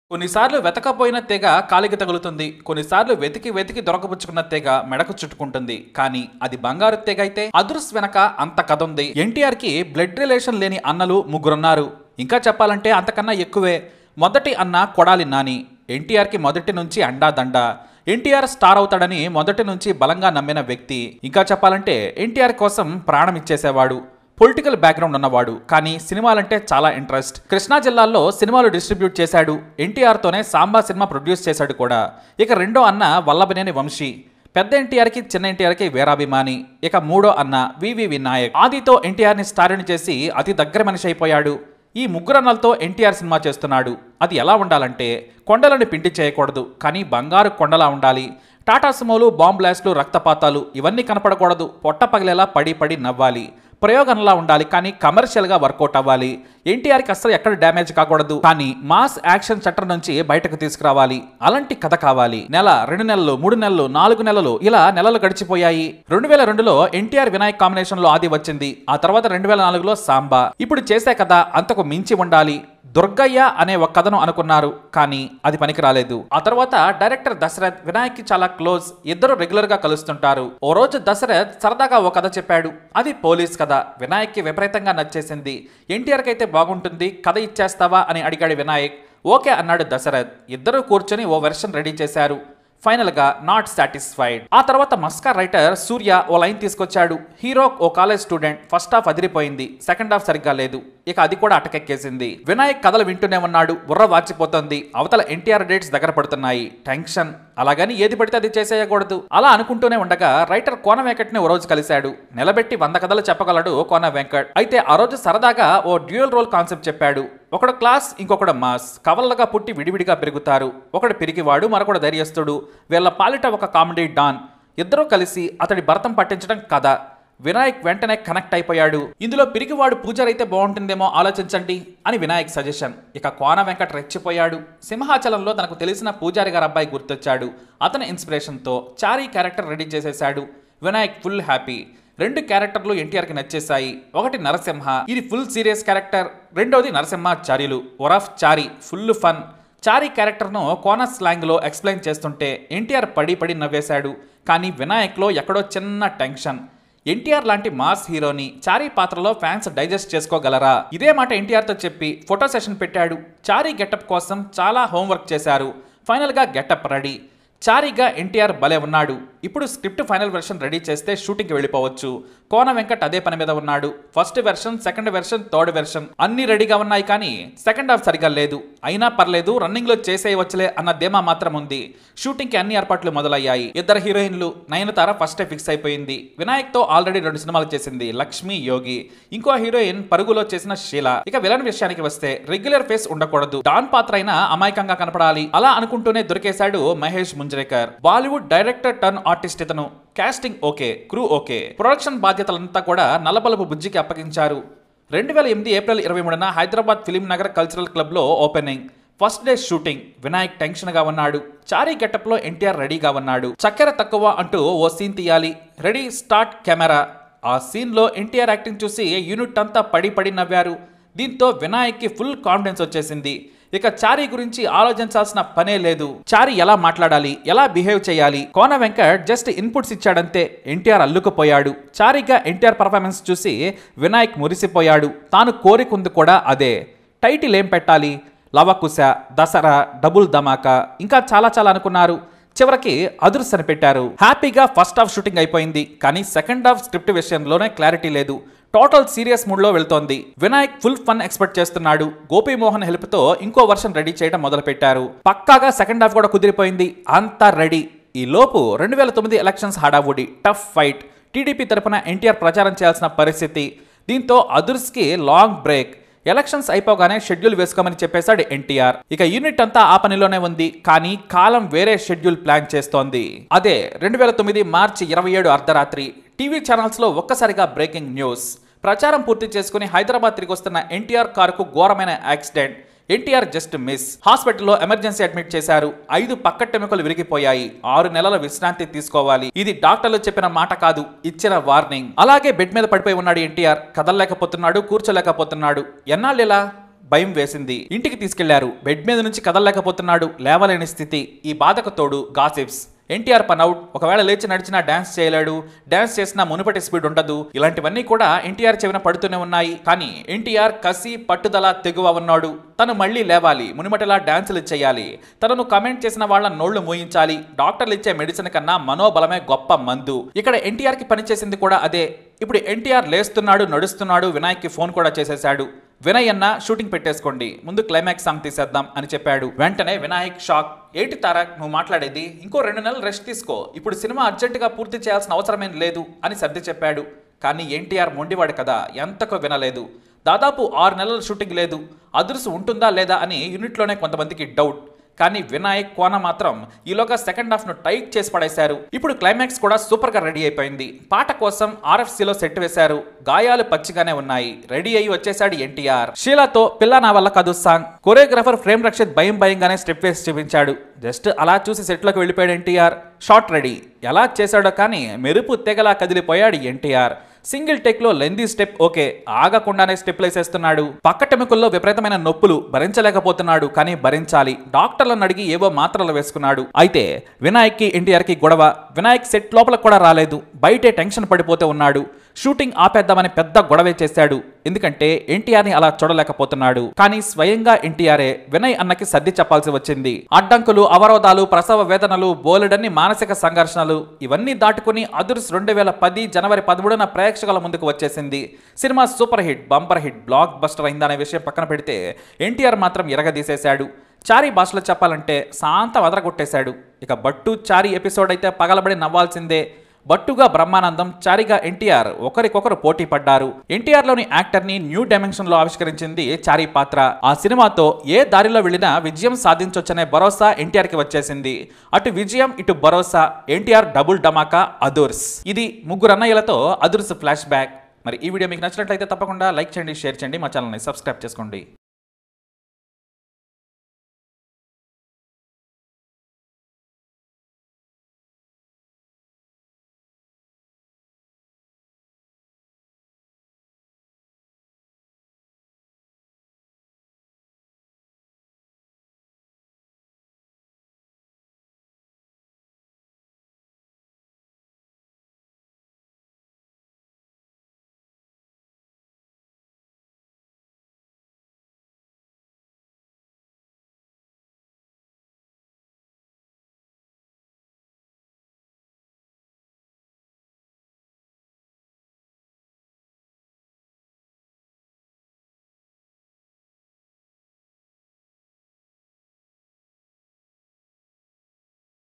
కొన్నిసార్లు వెతకపోయిన తెగ కాలికి తగులుతుంది కొన్నిసార్లు వెతికి వెతికి దొరకపుచ్చుకున్న తెగ మెడకు చుట్టుకుంటుంది కానీ అది బంగారు తెగ అయితే అదృస్ వెనక అంత కథ ఉంది ఎన్టీఆర్ కి బ్లడ్ రిలేషన్ లేని అన్నలు ముగ్గురున్నారు ఇంకా చెప్పాలంటే అంతకన్నా ఎక్కువే మొదటి అన్న కొడాలి నాని ఎన్టీఆర్కి మొదటి నుంచి అండా దండ ఎన్టీఆర్ స్టార్ అవుతాడని మొదటి నుంచి బలంగా నమ్మిన వ్యక్తి ఇంకా చెప్పాలంటే ఎన్టీఆర్ కోసం ప్రాణం ఇచ్చేసేవాడు పొలిటికల్ బ్యాక్గ్రౌండ్ ఉన్నవాడు కానీ సినిమాలంటే చాలా ఇంట్రెస్ట్ కృష్ణా జిల్లాలో సినిమాలు డిస్ట్రిబ్యూట్ చేశాడు ఎన్టీఆర్తోనే సాంబా సినిమా ప్రొడ్యూస్ చేశాడు కూడా ఇక రెండో అన్న వల్లభనేని వంశీ పెద్ద ఎన్టీఆర్కి చిన్న ఎన్టీఆర్కి వీరాభిమాని ఇక మూడో అన్న వివి వినాయక్ ఆదితో ఎన్టీఆర్ని స్టార్ని చేసి అతి దగ్గర మనిషి అయిపోయాడు ఈ ముగ్గురు అన్నలతో ఎన్టీఆర్ సినిమా చేస్తున్నాడు అది ఎలా ఉండాలంటే కొండలను పిండి చేయకూడదు కానీ బంగారు కొండలా ఉండాలి టాటా సుమోలు బాంబ్ బ్లాస్ట్లు రక్తపాతాలు ఇవన్నీ కనపడకూడదు పొట్ట పగిలేలా పడి పడి నవ్వాలి ప్రయోగంలా ఉండాలి కానీ కమర్షియల్గా వర్కౌట్ అవ్వాలి ఎన్టీఆర్కి అసలు ఎక్కడ డ్యామేజ్ కాకూడదు కానీ మాస్ యాక్షన్ చట్టం నుంచి బయటకు తీసుకురావాలి అలాంటి కథ కావాలి నెల రెండు నెలలు మూడు నెలలు నాలుగు నెలలు ఇలా నెలలు గడిచిపోయాయి రెండు వేల రెండులో ఎన్టీఆర్ వినాయక్ కాంబినేషన్ లో ఆది వచ్చింది ఆ తర్వాత రెండు వేల నాలుగులో సాంబా ఇప్పుడు చేసే కథ అంతకు మించి ఉండాలి దుర్గయ్య అనే ఒక కథను అనుకున్నారు కానీ అది పనికి రాలేదు ఆ తర్వాత డైరెక్టర్ దశరథ్ వినాయక్ కి చాలా క్లోజ్ ఇద్దరు రెగ్యులర్ గా కలుస్తుంటారు ఓ రోజు దశరథ్ సరదాగా ఓ కథ చెప్పాడు అది పోలీస్ కథ వినాయక్ కి విపరీతంగా నచ్చేసింది ఎన్టీఆర్ కి అయితే బాగుంటుంది కథ ఇచ్చేస్తావా అని అడిగాడు వినాయక్ ఓకే అన్నాడు దశరథ్ ఇద్దరు కూర్చొని ఓ వెర్షన్ రెడీ చేశారు ఫైనల్ గా నాట్ సాటిస్ఫైడ్ ఆ తర్వాత మస్కా రైటర్ సూర్య ఓ లైన్ తీసుకొచ్చాడు హీరో ఓ కాలేజ్ స్టూడెంట్ ఫస్ట్ హాఫ్ అదిరిపోయింది సెకండ్ హాఫ్ సరిగ్గా లేదు ఇక అది కూడా అటకెక్కేసింది వినాయక్ కథలు వింటూనే ఉన్నాడు బుర్ర వాచిపోతుంది అవతల ఎన్టీఆర్ డేట్స్ దగ్గర పడుతున్నాయి టెన్షన్ అలాగని ఏది పడితే అది చేసేయకూడదు అలా అనుకుంటూనే ఉండగా రైటర్ కోన వెంకట్ని ఓ రోజు కలిశాడు నిలబెట్టి వంద కథలు చెప్పగలడు కోన వెంకట్ అయితే ఆ రోజు సరదాగా ఓ డ్యూయల్ రోల్ కాన్సెప్ట్ చెప్పాడు ఒకడు క్లాస్ ఇంకొకడు మాస్ కవలలుగా పుట్టి విడివిడిగా పెరుగుతారు ఒకడు పిరిగివాడు మరొకడు ధైర్యస్తుడు వీళ్ళ పాలిట ఒక కామెడీ డాన్ ఇద్దరూ కలిసి అతడి భరతం పట్టించడం కథ వినాయక్ వెంటనే కనెక్ట్ అయిపోయాడు ఇందులో పిరిగివాడు పూజారి అయితే బాగుంటుందేమో ఆలోచించండి అని వినాయక్ సజెషన్ ఇక కోన వెంకట్ రెచ్చిపోయాడు సింహాచలంలో తనకు తెలిసిన పూజారి గారి అబ్బాయి గుర్తొచ్చాడు అతని ఇన్స్పిరేషన్తో చారీ క్యారెక్టర్ రెడీ చేసేశాడు వినాయక్ ఫుల్ హ్యాపీ రెండు క్యారెక్టర్లు ఎన్టీఆర్కి నచ్చేశాయి ఒకటి నరసింహ ఇది ఫుల్ సీరియస్ క్యారెక్టర్ రెండోది నరసింహ చారీలు ఒరఫ్ చారీ ఫుల్ ఫన్ చారీ క్యారెక్టర్ను కోన స్లాంగ్లో ఎక్స్ప్లెయిన్ చేస్తుంటే ఎన్టీఆర్ పడి పడి నవ్వేశాడు కానీ వినాయక్లో ఎక్కడో చిన్న టెన్షన్ ఎన్టీఆర్ లాంటి మాస్ హీరోని చారీ పాత్రలో ఫ్యాన్స్ డైజెస్ట్ చేసుకోగలరా ఇదే మాట ఎన్టీఆర్తో చెప్పి ఫోటో సెషన్ పెట్టాడు చారీ గెటప్ కోసం చాలా హోంవర్క్ చేశారు ఫైనల్గా గెటప్ రెడీ చారీగా ఎన్టీఆర్ భలే ఉన్నాడు ఇప్పుడు స్క్రిప్ట్ ఫైనల్ వెర్షన్ రెడీ చేస్తే షూటింగ్కి వెళ్ళిపోవచ్చు కోన వెంకట్ అదే పని మీద ఉన్నాడు first version second version third version అన్ని రెడీగా ఉన్నాయి కానీ సెకండ్ హాఫ్ సరిగా లేదు అయినా పర్లేదు రన్నింగ్ లో చేసేయవచ్చులే అన్న ధీమా మాత్రం ఉంది షూటింగ్ కి అన్ని ఏర్పాట్లు మొదలయ్యాయి ఇద్దరు హీరోయిన్లు నయనతార ఫస్ట్ ఫిక్స్ అయిపోయింది వినాయక్ తో ఆల్రెడీ రెండు సినిమాలు చేసింది లక్ష్మి యోగి ఇంకో హీరోయిన్ పరుగులో చేసిన షీల ఇక విలన్ విషయానికి వస్తే రెగ్యులర్ ఫేస్ ఉండకూడదు డాన్ పాత్ర అయినా అమాయకంగా కనపడాలి అలా అనుకుంటూనే దొరికేశాడు Mahesh Manjrekar Bollywood director turn artist ఇతను casting okay crew okay production బాధ్యతలంతా కూడా నల్లబలపు బుజ్జికి అప్పగించారు రెండు వేల ఎనిమిది ఏప్రిల్ ఇరవై మూడున హైదరాబాద్ ఫిలిం నగర్ కల్చరల్ క్లబ్లో opening first day shooting Vinayak tension గా ఉన్నాడు చారీ గెటప్ లో ఎన్టీఆర్ రెడీగా ఉన్నాడు చక్కెర తక్కువ అంటూ ఓ సీన్ తీయాలి రెడీ స్టార్ట్ కెమెరా ఆ సీన్ లో ఎన్టీఆర్ యాక్టింగ్ చూసి యూనిట్ అంతా పడి పడి నవ్వారు దీంతో వినాయక్ కి ఫుల్ కాన్ఫిడెన్స్ వచ్చేసింది ఇక చారీ గురించి ఆలోచించాల్సిన పనే లేదు చారీ ఎలా మాట్లాడాలి ఎలా బిహేవ్ చేయాలి కోన వెంకట్ జస్ట్ ఇన్పుట్స్ ఇచ్చాడంతే ఎన్టీఆర్ అల్లుకుపోయాడు చారీగా ఎన్టీఆర్ పర్ఫార్మెన్స్ చూసి వినాయక్ మురిసిపోయాడు తాను కోరికుంది కూడా అదే టైటిల్ ఏం పెట్టాలి లవకుశ దసరా డబుల్ ధమాకా ఇంకా చాలా చాలా అనుకున్నారు చివరికి అదుర్స్ అని పెట్టారు హ్యాపీగా ఫస్ట్ హాఫ్ షూటింగ్ అయిపోయింది కానీ సెకండ్ హాఫ్ స్క్రిప్ట్ విషయంలోనే క్లారిటీ లేదు టోటల్ సీరియస్ మూడ్ లో వెళ్తోంది వినాయక్ ఫుల్ ఫన్ ఎక్స్పెక్ట్ చేస్తున్నాడు గోపీమోహన్ హెల్ప్ తో ఇంకో వర్షన్ రెడీ చేయడం మొదలు పెట్టారు పక్కాగా సెకండ్ హాఫ్ కూడా కుదిరిపోయింది అంతా రెడీ ఈ లోపు రెండు వేల తొమ్మిది ఎలక్షన్స్ హడావుడి టఫ్ ఫైట్ టీడీపీ తరపున ఎన్టీఆర్ ప్రచారం చేయాల్సిన పరిస్థితి దీంతో అదుర్స్కి లాంగ్ బ్రేక్ ఎలక్షన్స్ అయిపోగానే షెడ్యూల్ వేసుకోమని చెప్పేశాడు ఎన్టీఆర్ ఇక యూనిట్ అంతా ఆ పనిలోనే ఉంది కానీ కాలం వేరే షెడ్యూల్ ప్లాన్ చేస్తోంది అదే రెండు వేల తొమ్మిది మార్చి ఇరవై ఏడు అర్ధరాత్రి టీవీ ఛానల్స్ లో ఒక్కసారిగా బ్రేకింగ్ న్యూస్ ప్రచారం పూర్తి చేసుకుని హైదరాబాద్ తిరిగి వస్తున్న ఎన్టీఆర్ కారుకు ఘోరమైన యాక్సిడెంట్ ఎన్టీఆర్ జస్ట్ మిస్ హాస్పిటల్లో ఎమర్జెన్సీ అడ్మిట్ చేశారు ఐదు పక్కటెముకలు విరిగిపోయాయి ఆరు నెలల విశ్రాంతి తీసుకోవాలి ఇది డాక్టర్లు చెప్పిన మాట కాదు ఇచ్చిన వార్నింగ్ అలాగే బెడ్ మీద పడిపోయి ఉన్నాడు ఎన్టీఆర్ కదలలేకపోతున్నాడు కూర్చోలేకపోతున్నాడు ఎన్నాళ్ళు ఇలా భయం వేసింది ఇంటికి తీసుకెళ్లారు బెడ్ మీద నుంచి కదలలేకపోతున్నాడు లేవలేని స్థితి ఈ బాధకు తోడు గాసిప్స్ ఎన్టీఆర్ పనౌట్ ఒకవేళ లేచి నడిచినా డాన్స్ చేయలేడు డాన్స్ చేసినా మునుపటి స్పీడ్ ఉండదు ఇలాంటివన్నీ కూడా ఎన్టీఆర్ చెవిన పడుతూనే ఉన్నాయి కానీ ఎన్టీఆర్ కసి పట్టుదల తెగువ ఉన్నాడు తను మళ్ళీ లేవాలి మునుమటిలా డాన్సులు చేయాలి తనను కమెంట్ చేసిన వాళ్ళ నోళ్లు మూయించాలి డాక్టర్లు ఇచ్చే మెడిసిన్ కన్నా మనోబలమే గొప్ప మందు ఇక్కడ ఎన్టీఆర్ కి పనిచేసింది కూడా అదే ఇప్పుడు ఎన్టీఆర్ లేస్తున్నాడు నడుస్తున్నాడు వినాయక్కి ఫోన్ కూడా చేసేశాడు వినయ్ అన్న షూటింగ్ పెట్టేసుకోండి ముందు క్లైమాక్స్ సాంగ్ తీసేద్దాం అని చెప్పాడు వెంటనే వినాయక్ షాక్ ఏంటి తారక్ నువ్వు మాట్లాడేది ఇంకో రెండు నెలలు రెస్ట్ తీసుకో ఇప్పుడు సినిమా అర్జెంటుగా పూర్తి చేయాల్సిన అవసరమేం లేదు అని సర్ది చెప్పాడు కానీ ఎన్టీఆర్ మొండివాడు కదా ఎంతకో వినలేదు దాదాపు ఆరు నెలల షూటింగ్ లేదు అదురుసు ఉంటుందా లేదా అని యూనిట్లోనే కొంతమందికి డౌట్ కానీ వినాయక్ కోన మాత్రం ఈలోగా సెకండ్ హాఫ్ ను టైట్ చేసి పడేశారు ఇప్పుడు క్లైమాక్స్ కూడా సూపర్ గా రెడీ అయిపోయింది పాట కోసం ఆర్ఎఫ్సీలో సెట్ వేశారు గాయాలు పచ్చిగానే ఉన్నాయి రెడీ అయ్యి వచ్చేశాడు ఎన్టీఆర్ షీలాతో పిల్ల నా వల్ల కాదు సాంగ్ కొరియోగ్రాఫర్ ఫ్రేమ్ రక్షిత్ భయం భయంగానే స్టెప్ వేసి చూపించాడు జస్ట్ అలా చూసి సెట్లోకి వెళ్ళిపోయాడు ఎన్టీఆర్ షార్ట్ రెడీ ఎలా చేశాడో కానీ మెరుపు తెగలా కదిలిపోయాడు ఎన్టీఆర్ సింగిల్ టేక్ లో లెందీ స్టెప్ ఓకే ఆగకుండానే స్టెప్ వేసేస్తున్నాడు పక్కటెముకల్లో విపరీతమైన నొప్పులు భరించలేకపోతున్నాడు కానీ భరించాలి డాక్టర్లను అడిగి ఏవో మాత్రలు వేసుకున్నాడు అయితే వినాయక్ కి ఎన్టీఆర్ కి గొడవ వినాయక్ సెట్ లోపల కూడా రాలేదు బయటే టెన్షన్ పడిపోతే ఉన్నాడు షూటింగ్ ఆపేద్దామని పెద్ద గొడవే చేశాడు ఎందుకంటే ఎన్టీఆర్ ని అలా చూడలేకపోతున్నాడు కానీ స్వయంగా ఎన్టీఆర్ఏ వినయ్ అన్నకి సర్ది చెప్పాల్సి వచ్చింది అడ్డంకులు అవరోధాలు ప్రసవ వేదనలు బోలెడన్ని మానసిక సంఘర్షణలు ఇవన్నీ దాటుకుని అదుర్స్ రెండు వేల పది జనవరి పదమూడున ప్రేక్షకుల ముందుకు వచ్చేసింది cinema super hit bumper hit blockbuster అయిందనే విషయం పక్కన పెడితే ఎన్టీఆర్ మాత్రం ఇరగదీసేశాడు చారీ భాషలో చెప్పాలంటే శాంతం వదరగొట్టేశాడు ఇక బట్టు చారీ ఎపిసోడ్ అయితే పగలబడి నవ్వాల్సిందే బట్టుగా బ్రహ్మానందం చారిగా ఎన్టీఆర్ ఒకరికొకరు పోటీ పడ్డారు ఎన్టీఆర్ లోని యాక్టర్ ని న్యూ డైమెన్షన్ లో ఆవిష్కరించింది చారి పాత్ర ఆ సినిమాతో ఏ దారిలో వెళ్ళినా విజయం సాధించొచ్చనే భరోసా ఎన్టీఆర్ కి వచ్చేసింది అటు విజయం ఇటు భరోసా ఎన్టీఆర్ డబుల్ డమాకా అదుర్స్ ఇది ముగ్గురు అన్నయ్యలతో అదుర్స్ ఫ్లాష్ బ్యాక్ మరి ఈ వీడియో మీకు నచ్చినట్లయితే తప్పకుండా లైక్ చేయండి షేర్ చేయండి మా ఛానల్ని సబ్స్క్రైబ్ చేసుకోండి